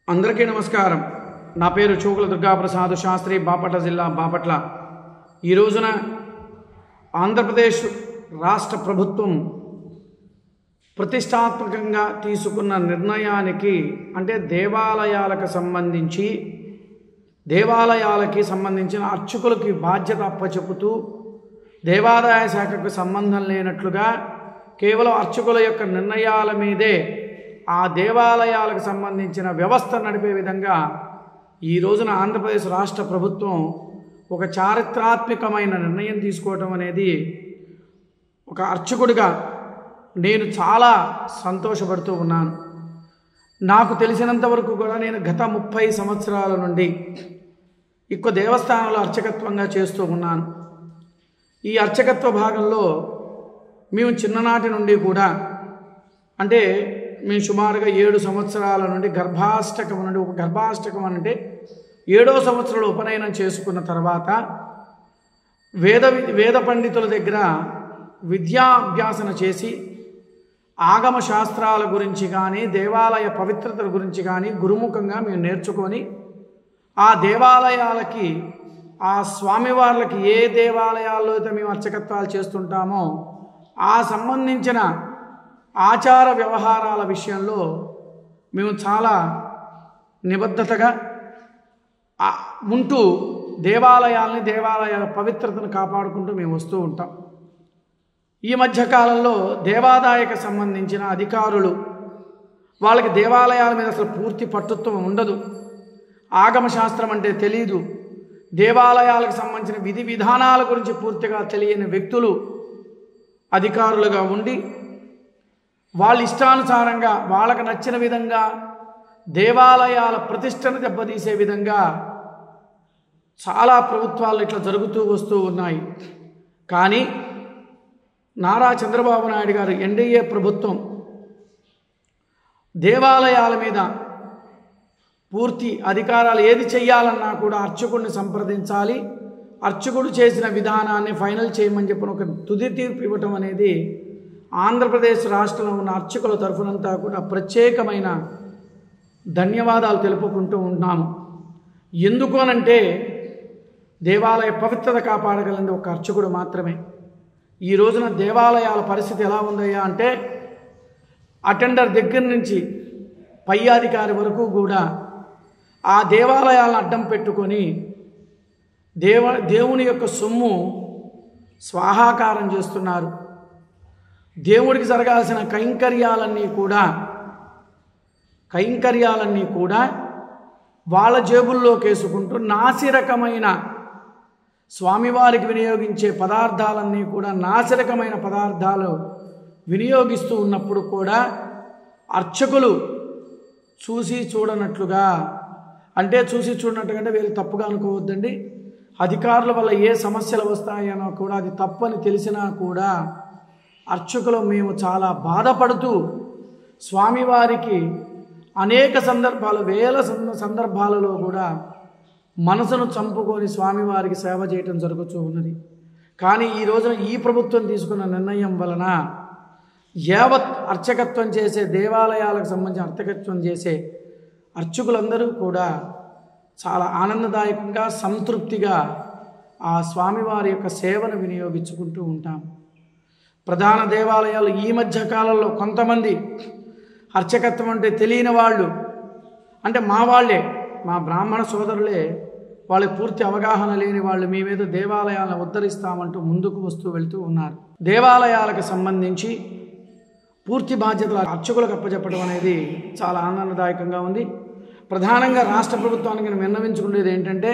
అందరికీ నమస్కారం నా పేరు చూకుల దుర్గాప్రసాద్ శాస్త్రి బాపట్ల జిల్లా బాపట్ల ఈ రోజున ఆంధ్రప్రదేశ్ రాష్ట్ర ప్రభుత్వం ప్రతిష్టాత్మకంగా తీసుకున్న నిర్ణయానికి అంటే దేవాలయాలకు సంబంధించి దేవాలయాలకి సంబంధించిన అర్చకులకి బాధ్యత అప్పచెపుతూ దేవాదాయ శాఖకు సంబంధం లేనట్లుగా కేవలం అర్చకుల యొక్క నిర్ణయాల మీదే ఆ దేవాలయాలకు సంబంధించిన వ్యవస్థ నడిపే విధంగా ఈ రోజున ఆంధ్రప్రదేశ్ రాష్ట్ర ప్రభుత్వం ఒక చారిత్రాత్మకమైన నిర్ణయం తీసుకోవటం అనేది ఒక అర్చకుడిగా నేను చాలా సంతోషపడుతూ ఉన్నాను నాకు తెలిసినంత వరకు కూడా నేను గత ముప్పై సంవత్సరాల నుండి ఎక్కువ దేవస్థానంలో అర్చకత్వంగా చేస్తూ ఉన్నాను ఈ అర్చకత్వ భాగంలో మేము చిన్ననాటి నుండి కూడా అంటే మేము సుమారుగా ఏడు సంవత్సరాల నుండి గర్భాష్టకం నుండి ఒక గర్భాష్టకం అంటే ఏడో సంవత్సరంలో ఉపనయనం చేసుకున్న తర్వాత వేద వేద పండితుల దగ్గర విద్యాభ్యాసన చేసి ఆగమ శాస్త్రాల గురించి కానీ దేవాలయ పవిత్రతల గురించి కానీ గురుముఖంగా మేము నేర్చుకొని ఆ దేవాలయాలకి ఆ స్వామివార్లకి ఏ దేవాలయాల్లో అయితే మేము అర్చకత్వాలు చేస్తుంటామో ఆ సంబంధించిన ఆచార వ్యవహారాల విషయంలో మేము చాలా నిబద్ధతగా ఆ, ఉంటూ దేవాలయాల్ని దేవాలయాల పవిత్రతను కాపాడుకుంటూ మేము వస్తూ ఉంటాం ఈ మధ్యకాలంలో దేవాదాయకు సంబంధించిన అధికారులు వాళ్ళకి దేవాలయాల మీద అసలు పూర్తి పట్టుత్వం ఉండదు ఆగమ శాస్త్రం అంటే తెలియదు దేవాలయాలకు సంబంధించిన విధి విధానాల గురించి పూర్తిగా తెలియని వ్యక్తులు అధికారులుగా ఉండి వాళ్ళ ఇష్టానుసారంగా వాళ్ళకు నచ్చిన విధంగా దేవాలయాల ప్రతిష్టను దెబ్బతీసే విధంగా చాలా ప్రభుత్వాలు ఇట్లా జరుగుతూ వస్తూ ఉన్నాయి కానీ నారా చంద్రబాబు నాయుడు గారు ఎన్డీఏ ప్రభుత్వం దేవాలయాల మీద పూర్తి అధికారాలు ఏది చెయ్యాలన్నా కూడా అర్చకుడిని సంప్రదించాలి అర్చకుడు చేసిన విధానాన్ని ఫైనల్ చేయమని చెప్పిన ఒక తుది తీర్పు ఇవ్వటం అనేది ఆంధ్రప్రదేశ్ రాష్ట్రంలో ఉన్న అర్చకుల తరఫునంతా కూడా ప్రత్యేకమైన ధన్యవాదాలు తెలుపుకుంటూ ఉన్నాము ఎందుకు అనంటే దేవాలయ పవిత్రత కాపాడగలిగింది ఒక అర్చకుడు మాత్రమే ఈ రోజున దేవాలయాల పరిస్థితి ఎలా ఉందయ్యా అంటే అటెండర్ దగ్గర నుంచి పై అధికారి వరకు కూడా ఆ దేవాలయాలను అడ్డం పెట్టుకొని దేవ దేవుని యొక్క సొమ్ము స్వాహాకారం చేస్తున్నారు దేవుడికి జరగాల్సిన కైంకర్యాలన్నీ కూడా కైంకర్యాలన్నీ కూడా వాళ్ళ జేబుల్లోకి వేసుకుంటూ నాసిరకమైన స్వామివారికి వినియోగించే పదార్థాలన్నీ కూడా నాసిరకమైన పదార్థాలు వినియోగిస్తూ ఉన్నప్పుడు కూడా అర్చకులు చూసి చూడనట్లుగా అంటే చూసి చూడనట్టుగా అంటే వీళ్ళు తప్పుగా అనుకోవద్దండి అధికారుల వల్ల ఏ సమస్యలు వస్తాయనో కూడా అది తప్పని తెలిసినా కూడా అర్చకులు మేము చాలా బాధపడుతూ స్వామివారికి అనేక సందర్భాలు వేల సంద- సందర్భాలలో కూడా మనసును చంపుకొని స్వామివారికి సేవ చేయటం జరుగుతూ ఉన్నది కానీ ఈ రోజున ఈ ప్రభుత్వం తీసుకున్న నిర్ణయం వలన యావత్ అర్చకత్వం చేసే దేవాలయాలకు సంబంధించి అర్చకత్వం చేసే అర్చకులందరూ కూడా చాలా ఆనందదాయకంగా సంతృప్తిగా ఆ స్వామివారి యొక్క సేవను వినియోగించుకుంటూ ఉంటాం ప్రధాన దేవాలయాలు ఈ మధ్య కాలంలో కొంతమంది అర్చకత్వం అంటే తెలియని వాళ్ళు అంటే మా వాళ్ళే మా బ్రాహ్మణ సోదరులే వాళ్ళకి పూర్తి అవగాహన లేని వాళ్ళు మీ మీద దేవాలయాలను ఉద్ధరిస్తామంటూ ముందుకు వస్తూ వెళ్తూ ఉన్నారు దేవాలయాలకు సంబంధించి పూర్తి బాధ్యతలు అర్చకులకు అప్పచెప్పడం అనేది చాలా ఆనందదాయకంగా ఉంది ప్రధానంగా రాష్ట్ర ప్రభుత్వానికి నేను విన్నవించుకునేది ఏంటంటే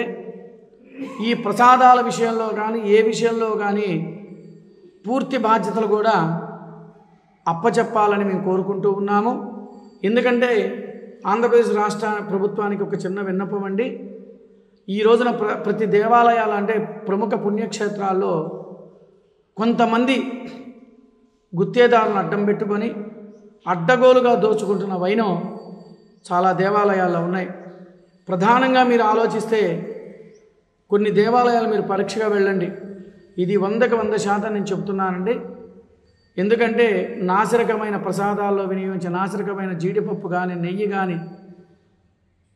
ఈ ప్రసాదాల విషయంలో కానీ ఏ విషయంలో కానీ పూర్తి బాధ్యతలు కూడా అప్పచెప్పాలని మేము కోరుకుంటూ ఉన్నాము ఎందుకంటే ఆంధ్రప్రదేశ్ రాష్ట్ర ప్రభుత్వానికి ఒక చిన్న విన్నపం అండి ఈ రోజున ప్ర ప్రతి దేవాలయాలు అంటే ప్రముఖ పుణ్యక్షేత్రాల్లో కొంతమంది గుత్తేదారులను అడ్డం పెట్టుకొని అడ్డగోలుగా దోచుకుంటున్న వైనం చాలా దేవాలయాల్లో ఉన్నాయి ప్రధానంగా మీరు ఆలోచిస్తే కొన్ని దేవాలయాలు మీరు పరీక్షగా వెళ్ళండి ఇది వందకు వంద శాతం నేను చెప్తున్నానండి ఎందుకంటే నాసిరకమైన ప్రసాదాల్లో వినియోగించే నాసిరకమైన జీడిపప్పు కానీ నెయ్యి కానీ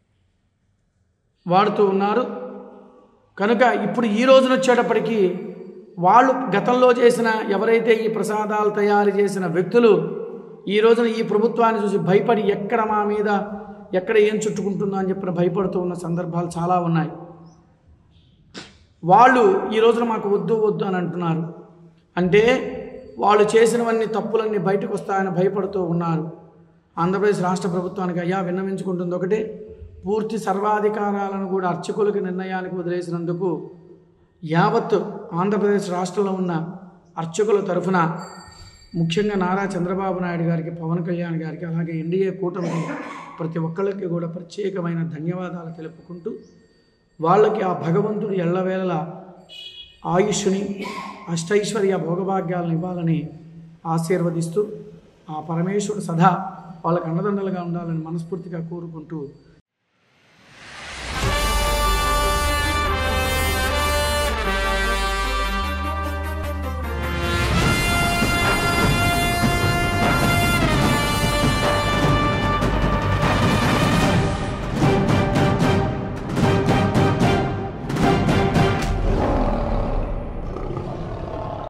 వాడుతూ ఉన్నారు కనుక ఇప్పుడు ఈ రోజున వచ్చేటప్పటికి వాళ్ళు గతంలో చేసిన ఎవరైతే ఈ ప్రసాదాలు తయారు చేసిన వ్యక్తులు ఈ రోజున ఈ ప్రభుత్వాన్ని చూసి భయపడి ఎక్కడ మా మీద ఎక్కడ ఏం చుట్టుకుంటుందో అని చెప్పిన భయపడుతూ ఉన్న సందర్భాలు చాలా ఉన్నాయి వాళ్ళు ఈ రోజున మాకు వద్దు వద్దు అని అంటున్నారు అంటే వాళ్ళు చేసినవన్నీ తప్పులన్నీ బయటకు వస్తాయని భయపడుతూ ఉన్నారు ఆంధ్రప్రదేశ్ రాష్ట్ర ప్రభుత్వానికి అయ్యా విన్నవించుకుంటుంది ఒకటే పూర్తి సర్వాధికారాలను కూడా అర్చకులకి నిర్ణయానికి వదిలేసినందుకు యావత్ ఆంధ్రప్రదేశ్ రాష్ట్రంలో ఉన్న అర్చకుల తరఫున ముఖ్యంగా నారా చంద్రబాబు నాయుడు గారికి పవన్ కళ్యాణ్ గారికి అలాగే ఎన్డీఏ కూటమికి ప్రతి ఒక్కళ్ళకి కూడా ప్రత్యేకమైన ధన్యవాదాలు తెలుపుకుంటూ వాళ్ళకి ఆ భగవంతుడు ఎల్లవేళలా ఆయుష్ని అష్టైశ్వర్య భోగభాగ్యాలను ఇవ్వాలని ఆశీర్వదిస్తూ ఆ పరమేశ్వరుడు సదా వాళ్ళకి అండదండలుగా ఉండాలని మనస్ఫూర్తిగా కోరుకుంటూ